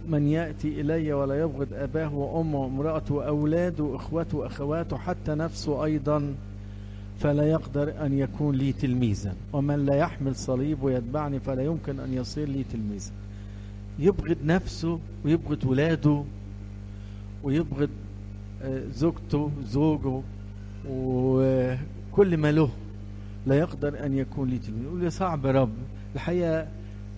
من يأتي إلي ولا يبغض أباه وأمه وامرأته وأولاده وإخوته وأخواته حتى نفسه أيضا فلا يقدر أن يكون لي تلميذا ومن لا يحمل صليب ويتبعني فلا يمكن أن يصير لي تلميذا يبغض نفسه ويبغض ولاده ويبغض زوجته زوجه وكل ما له لا يقدر أن يكون لي تلميذ يقول لي صعب يا رب الحقيقة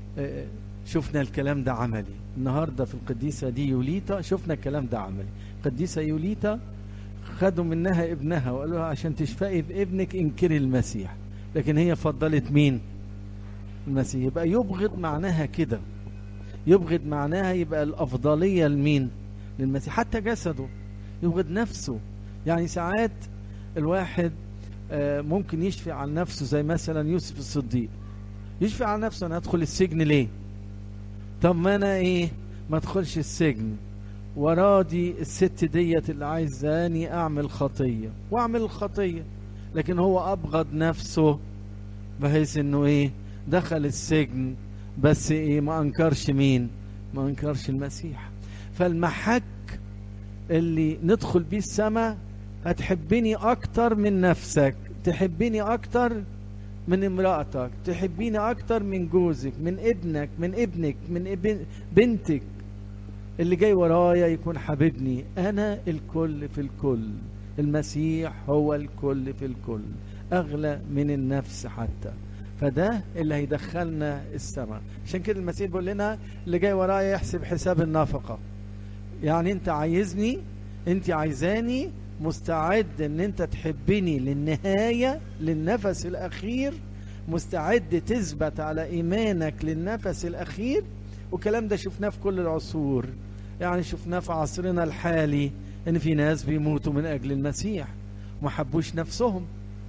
شفنا الكلام ده عملي النهارده في القديسه دي يوليتا شفنا الكلام ده عملي القديسه يوليتا خدوا منها ابنها وقالوا لها عشان تشفقي بابنك انكري المسيح لكن هي فضلت مين المسيح يبقى يبغض معناها كده يبغض معناها يبقى الافضليه لمين للمسيح حتى جسده يبغض نفسه يعني ساعات الواحد ممكن يشفي عن نفسه زي مثلا يوسف الصديق يشفي عن نفسه انا ادخل السجن ليه طب ما انا ايه ما ادخلش السجن وراضي الست ديت اللي عايزاني اعمل خطيه واعمل الخطيه لكن هو ابغض نفسه بحيث انه ايه دخل السجن بس ايه ما انكرش مين ما انكرش المسيح فالمحك اللي ندخل بيه السماء هتحبني اكتر من نفسك تحبني اكتر من امرأتك تحبيني أكتر من جوزك من ابنك من ابنك من ابن بنتك اللي جاي ورايا يكون حبيبني أنا الكل في الكل المسيح هو الكل في الكل أغلى من النفس حتى فده اللي هيدخلنا السماء عشان كده المسيح بيقول لنا اللي جاي ورايا يحسب حساب النفقة يعني انت عايزني انت عايزاني مستعد ان انت تحبني للنهاية للنفس الاخير مستعد تثبت على ايمانك للنفس الاخير والكلام ده شفناه في كل العصور يعني شفناه في عصرنا الحالي ان في ناس بيموتوا من اجل المسيح وما حبوش نفسهم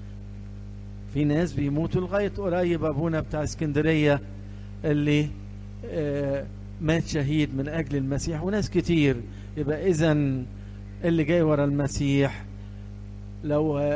في ناس بيموتوا لغاية قريب ابونا بتاع اسكندرية اللي آه مات شهيد من اجل المسيح وناس كتير يبقى اذا اللي جاي ورا المسيح لو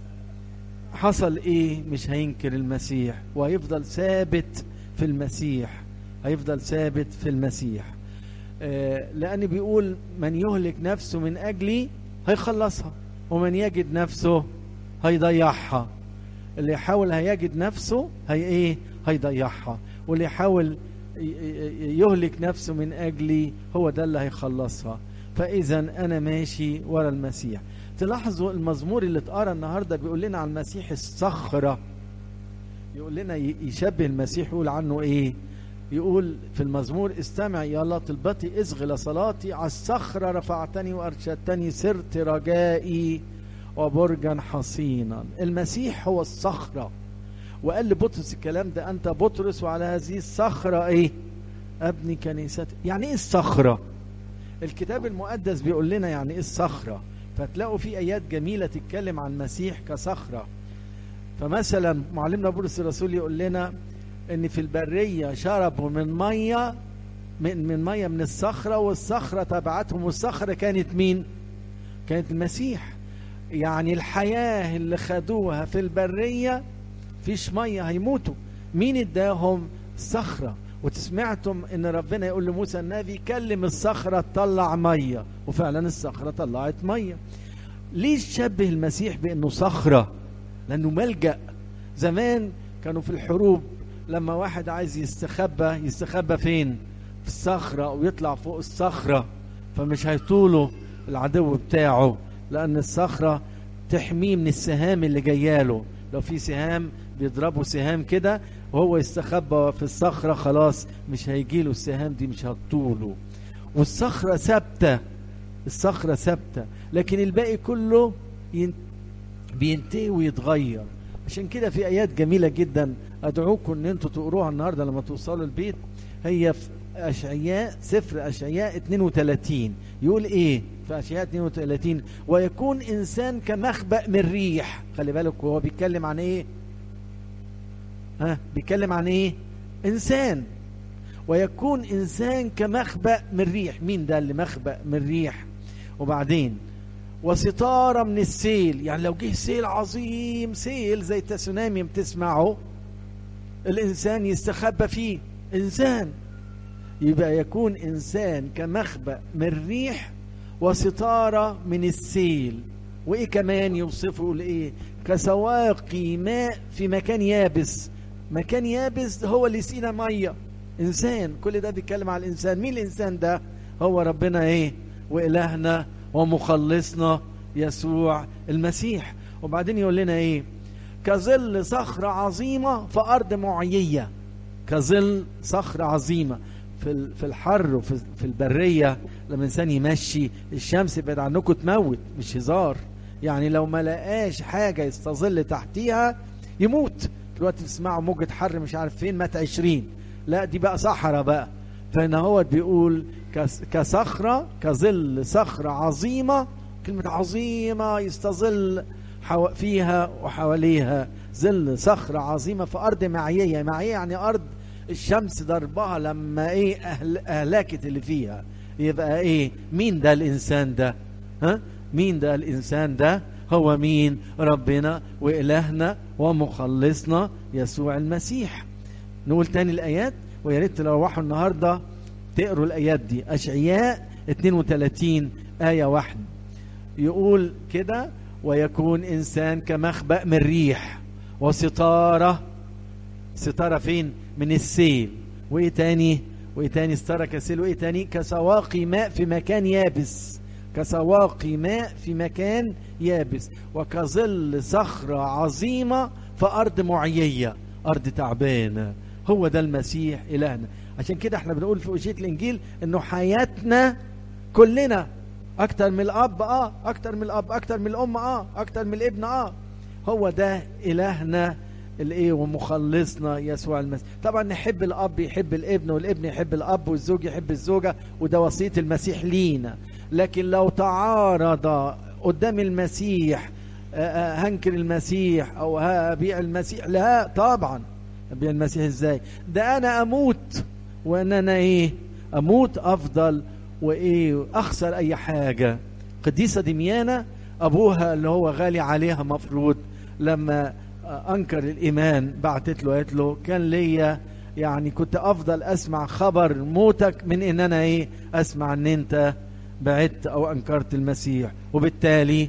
حصل ايه مش هينكر المسيح وهيفضل ثابت في المسيح هيفضل ثابت في المسيح آه لان بيقول من يهلك نفسه من اجلي هيخلصها ومن يجد نفسه هيضيعها اللي يحاول هيجد نفسه هي ايه هيضيعها واللي يحاول يهلك نفسه من اجلي هو ده اللي هيخلصها فاذا انا ماشي ورا المسيح تلاحظوا المزمور اللي اتقرا النهارده بيقول لنا عن المسيح الصخره يقول لنا يشبه المسيح يقول عنه ايه يقول في المزمور استمع يا الله طلبتي اصغي صلاتي على الصخرة رفعتني وأرشدتني سرت رجائي وبرجا حصينا المسيح هو الصخرة وقال لبطرس الكلام ده أنت بطرس وعلى هذه الصخرة إيه أبني كنيستي يعني إيه الصخرة الكتاب المقدس بيقول لنا يعني إيه الصخرة فتلاقوا في آيات جميلة تتكلم عن المسيح كصخرة فمثلا معلمنا بولس الرسول يقول لنا ان في البريه شربوا من ميه من من ميه من الصخره والصخره تبعتهم والصخره كانت مين؟ كانت المسيح يعني الحياه اللي خدوها في البريه فيش ميه هيموتوا مين اداهم؟ الصخره وتسمعتم ان ربنا يقول لموسى النبي كلم الصخره تطلع ميه وفعلا الصخره طلعت ميه ليه شبه المسيح بانه صخره؟ لانه ملجا زمان كانوا في الحروب لما واحد عايز يستخبى يستخبى فين في الصخرة ويطلع فوق الصخرة فمش هيطوله العدو بتاعه لأن الصخرة تحميه من السهام اللي جاياله لو في سهام بيضربوا سهام كده وهو يستخبى في الصخرة خلاص مش هيجيله السهام دي مش هتطوله والصخرة ثابتة الصخرة ثابتة لكن الباقي كله بينتهي ويتغير عشان كده في ايات جميله جدا ادعوكم ان انتوا تقروها النهارده لما توصلوا البيت هي في اشعياء سفر اشعياء 32 يقول ايه في اشعياء 32 ويكون انسان كمخبأ من ريح خلي بالك هو بيتكلم عن ايه ها بيتكلم عن ايه انسان ويكون انسان كمخبأ من ريح مين ده اللي مخبأ من ريح وبعدين وستارة من السيل يعني لو جه سيل عظيم سيل زي تسونامي بتسمعه الإنسان يستخبى فيه إنسان يبقى يكون إنسان كمخبأ من الريح وستارة من السيل وإيه كمان يوصفه لإيه كسواقي ماء في مكان يابس مكان يابس هو اللي يسقينا مية إنسان كل ده بيتكلم على الإنسان مين الإنسان ده هو ربنا إيه وإلهنا ومخلصنا يسوع المسيح وبعدين يقول لنا إيه كظل صخرة عظيمة في أرض معيية كظل صخرة عظيمة في في الحر وفي في البرية لما الإنسان يمشي الشمس بعد عنكم تموت مش هزار يعني لو ما لقاش حاجة يستظل تحتيها يموت دلوقتي تسمعوا موجة حر مش عارف فين مات عشرين لا دي بقى صحراء بقى فهنا هو بيقول كصخرة كظل صخرة عظيمة كلمة عظيمة يستظل فيها وحواليها ظل صخرة عظيمة في أرض معيية معيية يعني أرض الشمس ضربها لما إيه أهل أهلكت اللي فيها يبقى إيه مين ده الإنسان ده ها مين ده الإنسان ده هو مين ربنا وإلهنا ومخلصنا يسوع المسيح نقول تاني الآيات ويا ريت تروحوا النهاردة تقروا الآيات دي أشعياء 32 آية واحد يقول كده ويكون إنسان كمخبأ من ريح وستارة ستارة فين من السيل وإيه تاني وإيه تاني ستارة كسيل وإيه تاني كسواقي ماء في مكان يابس كسواقي ماء في مكان يابس وكظل صخرة عظيمة في أرض معيية أرض تعبانة هو ده المسيح إلهنا عشان كده احنا بنقول في أشية الإنجيل إنه حياتنا كلنا أكتر من الأب آه أكتر من الأب أكتر من الأم آه أكتر من الابن آه هو ده إلهنا الايه ومخلصنا يسوع المسيح طبعا نحب الاب يحب الابن والابن يحب الاب والزوج يحب الزوجه وده وصيه المسيح لينا لكن لو تعارض قدام المسيح هنكر المسيح او هبيع المسيح لا طبعا ابيع المسيح ازاي ده انا اموت وان انا ايه اموت افضل وايه اخسر اي حاجه قديسه دميانه ابوها اللي هو غالي عليها مفروض لما انكر الايمان بعتت له قالت له كان ليا يعني كنت افضل اسمع خبر موتك من ان انا ايه اسمع ان انت بعدت او انكرت المسيح وبالتالي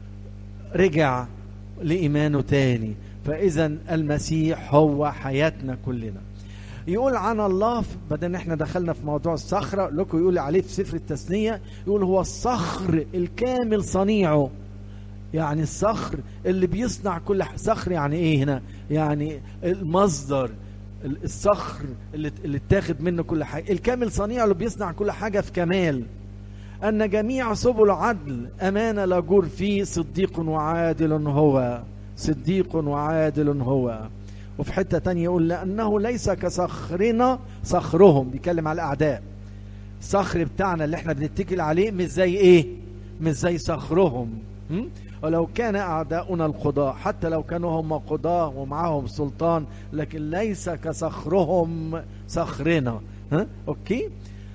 رجع لايمانه تاني فاذا المسيح هو حياتنا كلنا يقول عن الله بدل احنا دخلنا في موضوع الصخره لكم يقول عليه في سفر التثنيه يقول هو الصخر الكامل صنيعه يعني الصخر اللي بيصنع كل صخر يعني ايه هنا يعني المصدر الصخر اللي اللي اتاخد منه كل حاجه الكامل صنيع اللي بيصنع كل حاجه في كمال ان جميع سبل عدل امانه لا جور فيه صديق وعادل هو صديق وعادل هو وفي حته تانية يقول لانه ليس كصخرنا صخرهم بيتكلم على الاعداء الصخر بتاعنا اللي احنا بنتكل عليه مش زي ايه مش زي صخرهم م? ولو كان أعداؤنا القضاة حتى لو كانوا هم قضاة ومعهم سلطان لكن ليس كصخرهم صخرنا ها؟ أوكي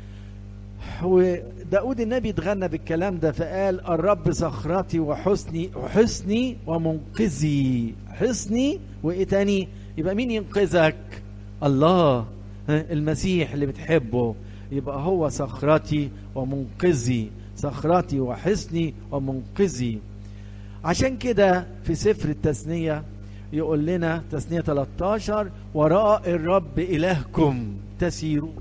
وداود النبي اتغنى بالكلام ده فقال الرب صخرتي وحسني وحسني ومنقذي حسني وايه تاني يبقى مين ينقذك الله المسيح اللي بتحبه يبقى هو صخرتي ومنقذي صخرتي وحسني ومنقذي عشان كده في سفر التثنية يقول لنا تثنية 13 وراء الرب إلهكم تسيرون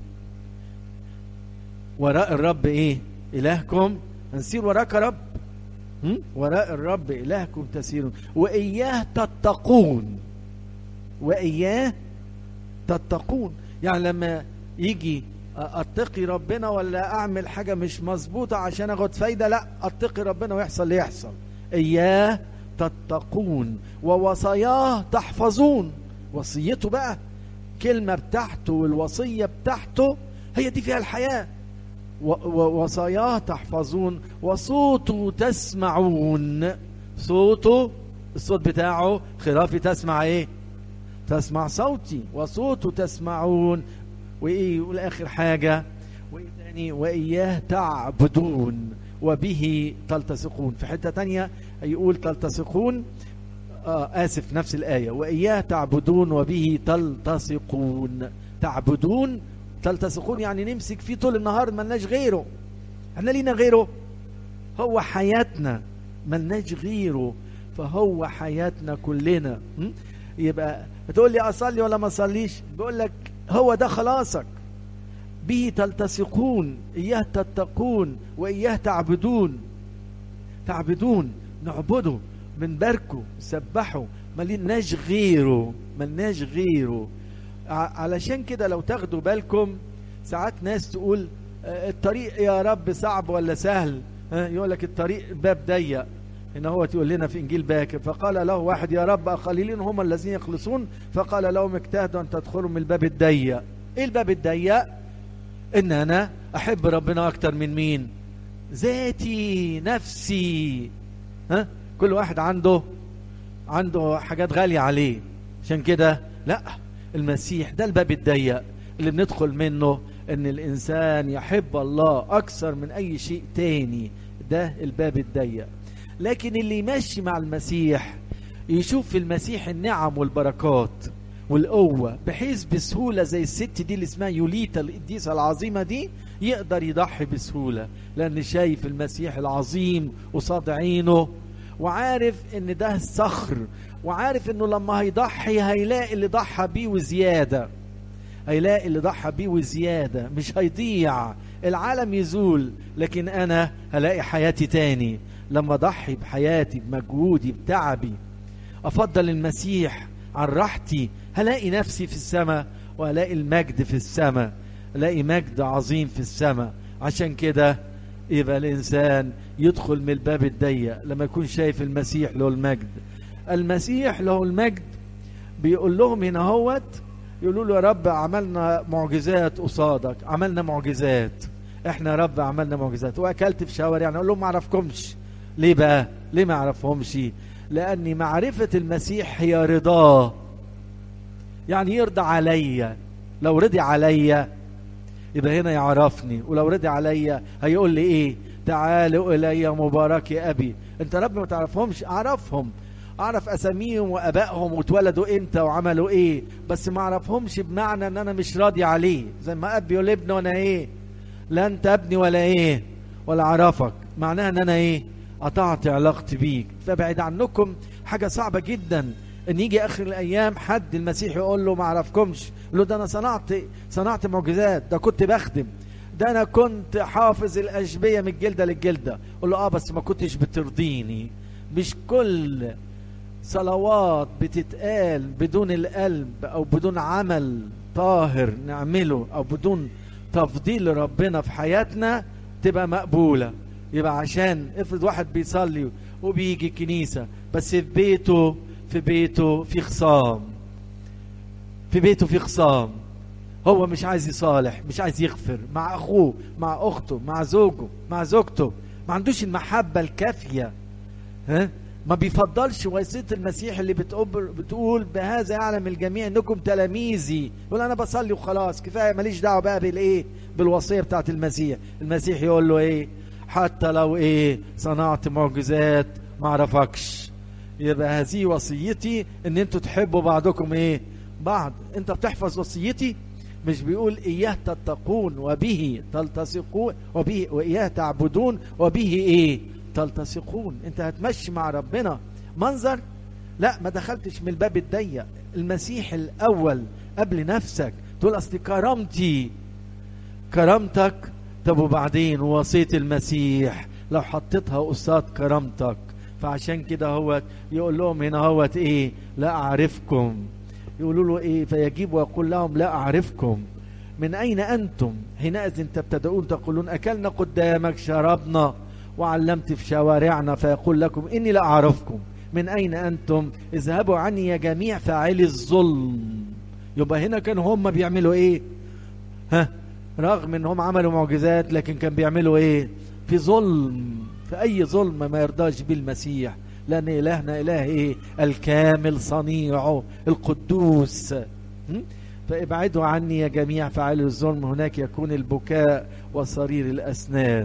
وراء الرب إيه إلهكم نسير وراك رب م? وراء الرب إلهكم تسيرون وإياه تتقون وإياه تتقون يعني لما يجي اتقي ربنا ولا اعمل حاجه مش مظبوطه عشان اخد فايده لا اتقي ربنا ويحصل اللي يحصل اياه تتقون ووصاياه تحفظون وصيته بقى كلمه بتاعته والوصيه بتاعته هي دي فيها الحياه ووصاياه تحفظون وصوته تسمعون صوته الصوت بتاعه خرافي تسمع ايه تسمع صوتي وصوته تسمعون وايه يقول اخر حاجه وايه تاني واياه تعبدون وبه تلتصقون في حته تانية يقول تلتصقون آه اسف نفس الايه واياه تعبدون وبه تلتصقون تعبدون تلتصقون يعني نمسك فيه طول النهار ملناش غيره احنا لينا غيره هو حياتنا ملناش غيره فهو حياتنا كلنا م? يبقى تقول لي اصلي ولا ما اصليش بيقول لك هو ده خلاصك به تلتصقون اياه تتقون واياه تعبدون تعبدون نعبده بنباركه نسبحه ملناش غيره ملناش غيره علشان كده لو تاخدوا بالكم ساعات ناس تقول الطريق يا رب صعب ولا سهل يقول لك الطريق باب ضيق ان هو تقول لنا في انجيل باكر فقال له واحد يا رب قليلين هم الذين يخلصون فقال لهم اجتهدوا ان تدخلوا من الباب الضيق ايه الباب الضيق ان انا احب ربنا اكتر من مين ذاتي نفسي ها كل واحد عنده عنده حاجات غالية عليه عشان كده لا المسيح ده الباب الضيق اللي بندخل منه ان الانسان يحب الله اكثر من اي شيء تاني ده الباب الضيق لكن اللي يمشي مع المسيح يشوف في المسيح النعم والبركات والقوة بحيث بسهولة زي الست دي اللي اسمها يوليتا القديسة العظيمة دي يقدر يضحي بسهولة لأن شايف المسيح العظيم قصاد عينه وعارف ان ده الصخر وعارف انه لما هيضحي هيلاقي اللي ضحى بيه وزيادة هيلاقي اللي ضحى بيه وزيادة مش هيضيع العالم يزول لكن انا هلاقي حياتي تاني لما اضحي بحياتي بمجهودي بتعبي افضل المسيح عن راحتي هلاقي نفسي في السماء وهلاقي المجد في السماء الاقي مجد عظيم في السماء عشان كده يبقى الانسان يدخل من الباب الضيق لما يكون شايف المسيح له المجد المسيح له المجد بيقول لهم هنا هوت يقولوا له يا رب عملنا معجزات قصادك عملنا معجزات احنا يا رب عملنا معجزات واكلت في شوارع يعني اقول لهم ما اعرفكمش ليه بقى ليه ما اعرفهمش لاني معرفه المسيح هي رضاه يعني يرضى عليا لو رضي عليا يبقى هنا يعرفني ولو رضي عليا هيقول لي ايه تعالوا الي مبارك يا ابي انت رب ما تعرفهمش اعرفهم اعرف اساميهم وابائهم واتولدوا امتى وعملوا ايه بس ما اعرفهمش بمعنى ان انا مش راضي عليه زي ما اب يقول ابني وانا ايه لا انت ابني ولا ايه ولا اعرفك معناها ان انا ايه قطعت علاقتي بيك فبعد عنكم حاجه صعبه جدا ان يجي اخر الايام حد المسيح يقول له ما اعرفكمش يقول له ده انا صنعت صنعت معجزات ده كنت بخدم ده انا كنت حافظ الاشبيه من الجلده للجلده قول له اه بس ما كنتش بترضيني مش كل صلوات بتتقال بدون القلب او بدون عمل طاهر نعمله او بدون تفضيل ربنا في حياتنا تبقى مقبوله يبقى عشان افرض واحد بيصلي وبيجي الكنيسه بس في بيته في بيته في خصام في بيته في خصام هو مش عايز يصالح مش عايز يغفر مع اخوه مع اخته مع زوجه مع زوجته ما عندوش المحبه الكافيه ها ما بيفضلش وصيه المسيح اللي بتقول بتقول بهذا يعلم الجميع انكم تلاميذي يقول انا بصلي وخلاص كفايه ماليش دعوه بقى بالايه بالوصيه بتاعت المسيح المسيح يقول له ايه حتى لو ايه صنعت معجزات ما اعرفكش يبقى هذه وصيتي ان انتوا تحبوا بعضكم ايه بعض انت بتحفظ وصيتي مش بيقول اياه تتقون وبه تلتصقون وبه واياه تعبدون وبه ايه تلتصقون انت هتمشي مع ربنا منظر لا ما دخلتش من الباب الضيق المسيح الاول قبل نفسك تقول اصل كرامتي كرامتك طب وبعدين وصيه المسيح لو حطيتها قصاد كرامتك فعشان كده هو يقول لهم هنا هوت ايه لا اعرفكم يقولوا له ايه فيجيب ويقول لهم لا اعرفكم من اين انتم حينئذ تبتدؤون تقولون اكلنا قدامك شربنا وعلمت في شوارعنا فيقول لكم اني لا اعرفكم من اين انتم اذهبوا عني يا جميع فاعلي الظلم يبقى هنا كانوا هم بيعملوا ايه ها رغم ان هم عملوا معجزات لكن كان بيعملوا ايه في ظلم في اي ظلم ما يرضاش بيه المسيح لان الهنا اله ايه الكامل صنيعه القدوس فابعدوا عني يا جميع فاعلوا الظلم هناك يكون البكاء وصرير الاسنان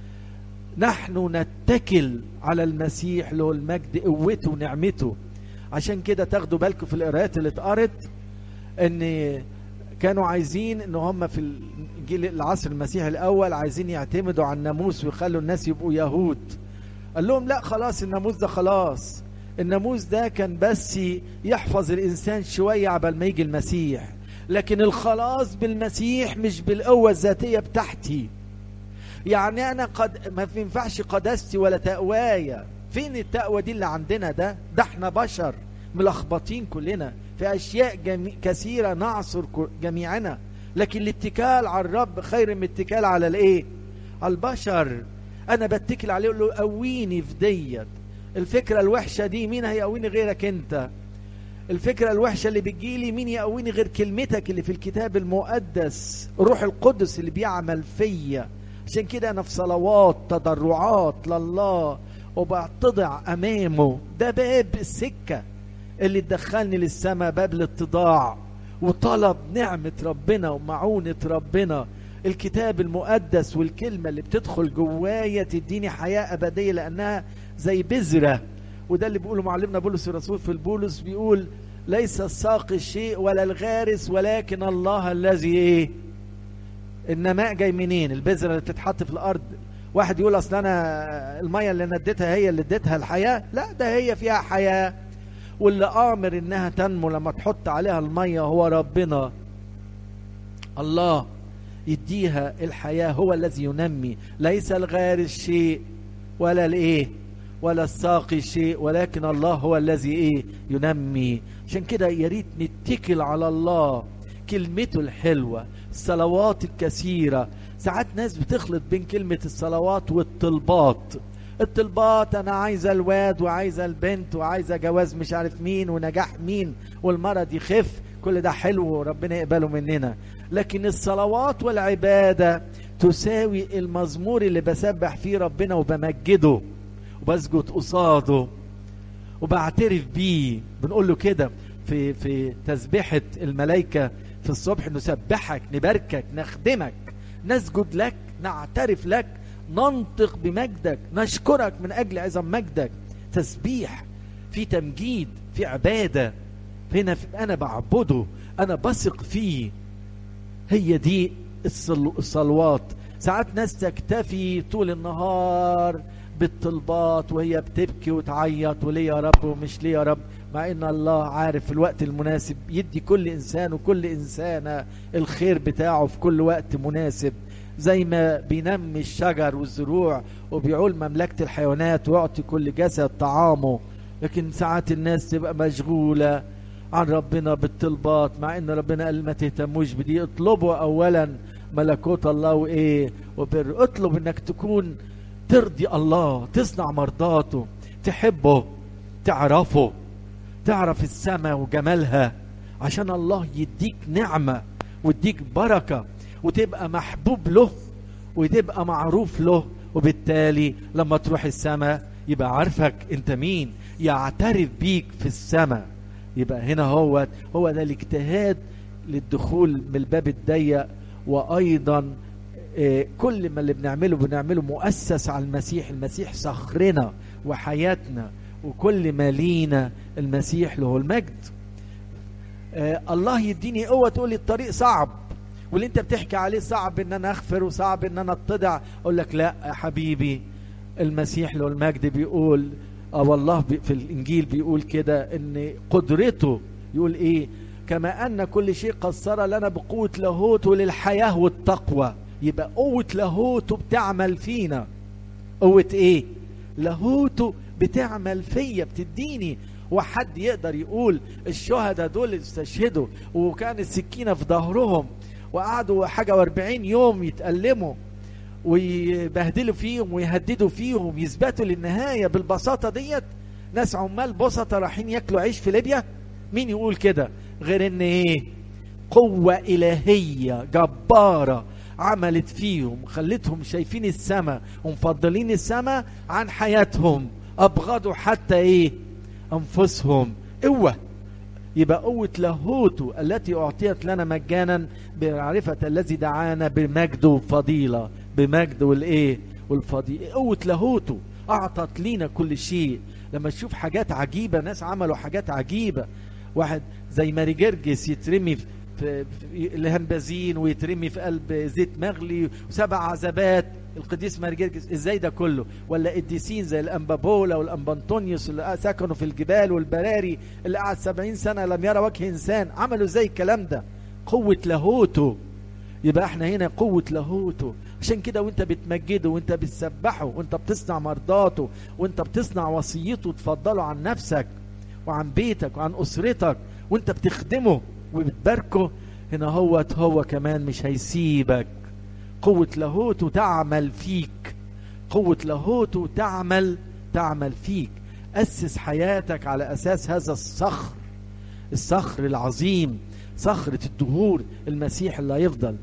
نحن نتكل على المسيح له المجد قوته ونعمته عشان كده تاخدوا بالكم في القراءات اللي اتقرت ان كانوا عايزين ان هم في الجيل العصر المسيحي الاول عايزين يعتمدوا على الناموس ويخلوا الناس يبقوا يهود قال لهم لا خلاص الناموس ده خلاص الناموس ده كان بس يحفظ الانسان شويه عبال ما يجي المسيح لكن الخلاص بالمسيح مش بالقوه الذاتيه بتاعتي يعني انا قد ما ينفعش قداستي ولا تقوايا فين التقوى دي اللي عندنا ده ده احنا بشر ملخبطين كلنا في اشياء جمي... كثيره نعصر جميعنا لكن الاتكال على الرب خير من الاتكال على الايه على البشر انا بتكل عليه اقول له قويني في ديت الفكره الوحشه دي مين هيقويني غيرك انت الفكره الوحشه اللي بتجيلي مين يقويني غير كلمتك اللي في الكتاب المقدس الروح القدس اللي بيعمل فيا عشان كده انا في صلوات تضرعات لله وبتضع امامه ده باب السكه اللي تدخلني للسماء باب الاتضاع وطلب نعمه ربنا ومعونه ربنا الكتاب المقدس والكلمه اللي بتدخل جوايا تديني حياه ابديه لانها زي بذره وده اللي بيقوله معلمنا بولس الرسول في البولس بيقول ليس الساقي الشيء ولا الغارس ولكن الله الذي ايه النماء جاي منين البذره اللي بتتحط في الارض واحد يقول اصل انا الميه اللي انا اديتها هي اللي اديتها الحياه لا ده هي فيها حياه واللي امر انها تنمو لما تحط عليها الميه هو ربنا الله يديها الحياه هو الذي ينمي ليس الغارس شيء ولا الايه ولا الساقي شيء ولكن الله هو الذي ايه ينمي عشان كده يا ريت نتكل على الله كلمته الحلوه الصلوات الكثيره ساعات ناس بتخلط بين كلمه الصلوات والطلبات الطلبات انا عايزه الواد وعايزه البنت وعايزه جواز مش عارف مين ونجاح مين والمرض يخف كل ده حلو وربنا يقبله مننا لكن الصلوات والعباده تساوي المزمور اللي بسبح فيه ربنا وبمجده وبسجد قصاده وبعترف بيه بنقول له كده في في تسبيحه الملائكه في الصبح نسبحك نباركك نخدمك نسجد لك نعترف لك ننطق بمجدك نشكرك من اجل عظم مجدك تسبيح في تمجيد في عباده هنا في انا بعبده انا بثق فيه هي دي الصلوات ساعات ناس تكتفي طول النهار بالطلبات وهي بتبكي وتعيط وليه يا رب ومش ليه يا رب مع ان الله عارف في الوقت المناسب يدي كل انسان وكل انسانه الخير بتاعه في كل وقت مناسب زي ما بينمي الشجر والزروع وبيعول مملكه الحيوانات ويعطي كل جسد طعامه لكن ساعات الناس تبقى مشغوله عن ربنا بالطلبات مع ان ربنا قال ما تهتموش بدي اطلبوا اولا ملكوت الله وايه وبر اطلب انك تكون ترضي الله تصنع مرضاته تحبه تعرفه تعرف السماء وجمالها عشان الله يديك نعمة ويديك بركة وتبقى محبوب له وتبقى معروف له وبالتالي لما تروح السماء يبقى عارفك انت مين يعترف بيك في السماء يبقى هنا هو هو ده الاجتهاد للدخول من الباب الضيق وايضا كل ما اللي بنعمله بنعمله مؤسس على المسيح المسيح صخرنا وحياتنا وكل ما لينا المسيح له المجد آه الله يديني قوة تقول لي الطريق صعب واللي انت بتحكي عليه صعب ان انا اغفر وصعب ان انا اتضع اقول لك لا يا حبيبي المسيح له المجد بيقول او الله بي في الانجيل بيقول كده ان قدرته يقول ايه كما ان كل شيء قد صار لنا بقوة لاهوته للحياة والتقوى يبقى قوة لاهوته بتعمل فينا قوة ايه لاهوته بتعمل فيا بتديني وحد يقدر يقول الشهداء دول استشهدوا وكان السكينة في ظهرهم وقعدوا حاجة واربعين يوم يتألموا ويبهدلوا فيهم ويهددوا فيهم يثبتوا للنهاية بالبساطة ديت ناس عمال بسطة رايحين ياكلوا عيش في ليبيا مين يقول كده غير ان ايه قوة إلهية جبارة عملت فيهم خلتهم شايفين السماء ومفضلين السماء عن حياتهم أبغضوا حتى إيه أنفسهم قوة يبقى قوة لاهوته التي أعطيت لنا مجانا بمعرفة الذي دعانا بمجد وفضيلة بمجد والإيه والفضيلة قوة لاهوته أعطت لينا كل شيء لما تشوف حاجات عجيبة ناس عملوا حاجات عجيبة واحد زي ماري جرجس يترمي في في الهنبازين ويترمي في قلب زيت مغلي وسبع عذابات القديس مارجرجس ازاي ده كله ولا قديسين زي الانبابولا والانبانطونيوس اللي سكنوا في الجبال والبراري اللي قعد سبعين سنة لم يرى وجه انسان عملوا ازاي الكلام ده قوة لاهوته يبقى احنا هنا قوة لاهوته عشان كده وانت بتمجده وانت بتسبحه وانت بتصنع مرضاته وانت بتصنع وصيته تفضله عن نفسك وعن بيتك وعن اسرتك وانت بتخدمه وبتباركه هنا هو هو كمان مش هيسيبك قوة لاهوته تعمل فيك قوة لاهوته تعمل تعمل فيك أسس حياتك على أساس هذا الصخر الصخر العظيم صخرة الدهور المسيح اللي هيفضل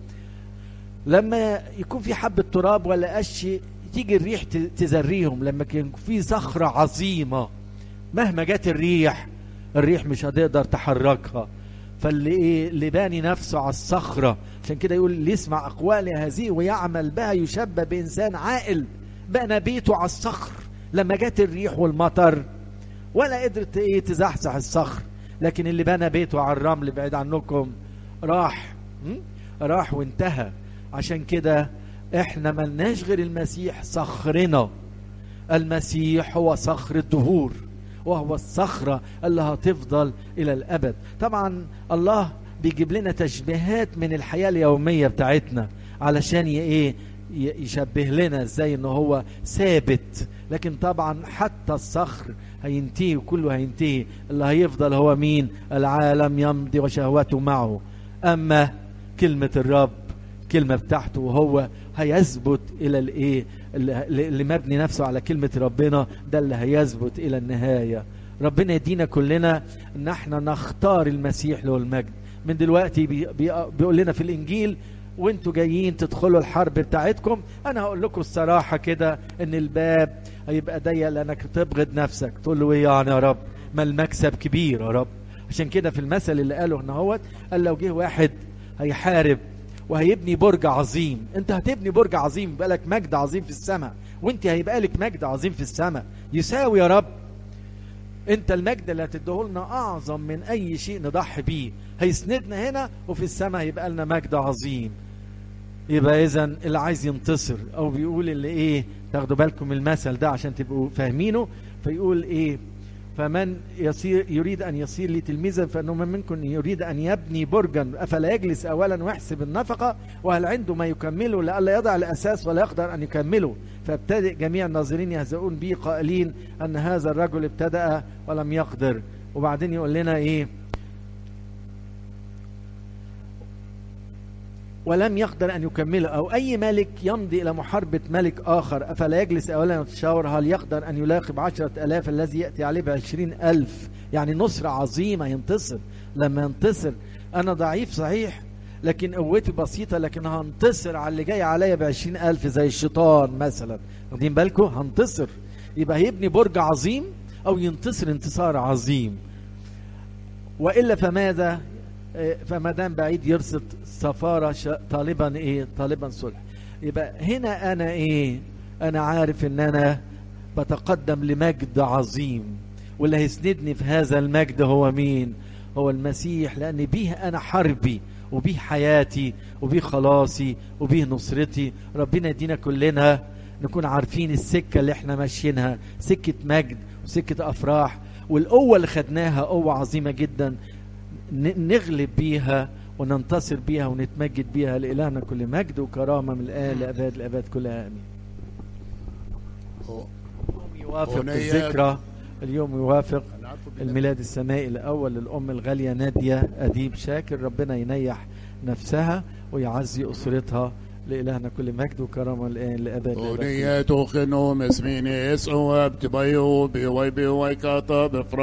لما يكون في حبة تراب ولا قش تيجي الريح تزريهم لما يكون في صخرة عظيمة مهما جت الريح الريح مش هتقدر تحركها فاللي ايه اللي باني نفسه على الصخره عشان كده يقول اللي يسمع اقوال هذه ويعمل بها يشبه بانسان عاقل بنى بيته على الصخر لما جت الريح والمطر ولا قدرت ايه تزحزح الصخر لكن اللي بنى بيته على الرمل بعيد عنكم راح م? راح وانتهى عشان كده احنا ملناش غير المسيح صخرنا المسيح هو صخر الدهور وهو الصخرة اللي هتفضل إلى الأبد طبعا الله بيجيب لنا تشبيهات من الحياة اليومية بتاعتنا علشان ايه يشبه لنا ازاي ان هو ثابت لكن طبعا حتى الصخر هينتهي وكله هينتهي اللي هيفضل هو مين العالم يمضي وشهوته معه اما كلمة الرب كلمة بتاعته وهو هيثبت الى الايه اللي مبني نفسه على كلمة ربنا ده اللي هيثبت الى النهاية ربنا يدينا كلنا ان احنا نختار المسيح له المجد من دلوقتي بي بي بيقول لنا في الانجيل وانتوا جايين تدخلوا الحرب بتاعتكم انا هقول لكم الصراحة كده ان الباب هيبقى ضيق لانك تبغض نفسك تقول له ايه يعني يا رب ما المكسب كبير يا رب عشان كده في المثل اللي قاله هنا هوت قال لو جه واحد هيحارب وهيبني برج عظيم انت هتبني برج عظيم يبقى لك مجد عظيم في السماء وانت هيبقى لك مجد عظيم في السماء يساوي يا رب انت المجد اللي هتديه لنا اعظم من اي شيء نضحي بيه هيسندنا هنا وفي السماء هيبقى لنا مجد عظيم يبقى اذا اللي عايز ينتصر او بيقول اللي ايه تاخدوا بالكم المثل ده عشان تبقوا فاهمينه فيقول ايه فمن يصير يريد ان يصير لي تلميذا فانه من منكم يريد ان يبني برجا افلا يجلس اولا ويحسب النفقه وهل عنده ما يكمله لئلا يضع الاساس ولا يقدر ان يكمله فابتدئ جميع الناظرين يهزؤون به قائلين ان هذا الرجل ابتدأ ولم يقدر وبعدين يقول لنا ايه ولم يقدر أن يكمله أو أي ملك يمضي إلى محاربة ملك آخر أفلا يجلس أولا يتشاور هل يقدر أن يلاقي بعشرة ألاف الذي يأتي عليه بعشرين ألف يعني نصرة عظيمة ينتصر لما ينتصر أنا ضعيف صحيح لكن قوتي بسيطة لكن هنتصر على اللي جاي عليا بعشرين ألف زي الشيطان مثلا واخدين بالكم هنتصر يبقى هيبني برج عظيم أو ينتصر انتصار عظيم وإلا فماذا فما دام بعيد يرصد سفاره طالبا ايه طالبا صلح يبقى هنا انا ايه انا عارف ان انا بتقدم لمجد عظيم واللي هيسندني في هذا المجد هو مين هو المسيح لان به انا حربي وبيه حياتي وبيه خلاصي وبيه نصرتي ربنا يدينا كلنا نكون عارفين السكه اللي احنا ماشيينها سكه مجد وسكه افراح والقوه اللي خدناها قوه عظيمه جدا نغلب بيها وننتصر بيها ونتمجد بيها لإلهنا كل مجد وكرامة من الآن لأباد الأباد كلها آمين يوافق الذكرى اليوم يوافق الميلاد السمائي الأول للأم الغالية نادية أديب شاكر ربنا ينيح نفسها ويعزي أسرتها لإلهنا كل مجد وكرامة الآن لأباد الأباد أغنية خنوم اسمين يسوع بتبيو بيوي بيوي كاتب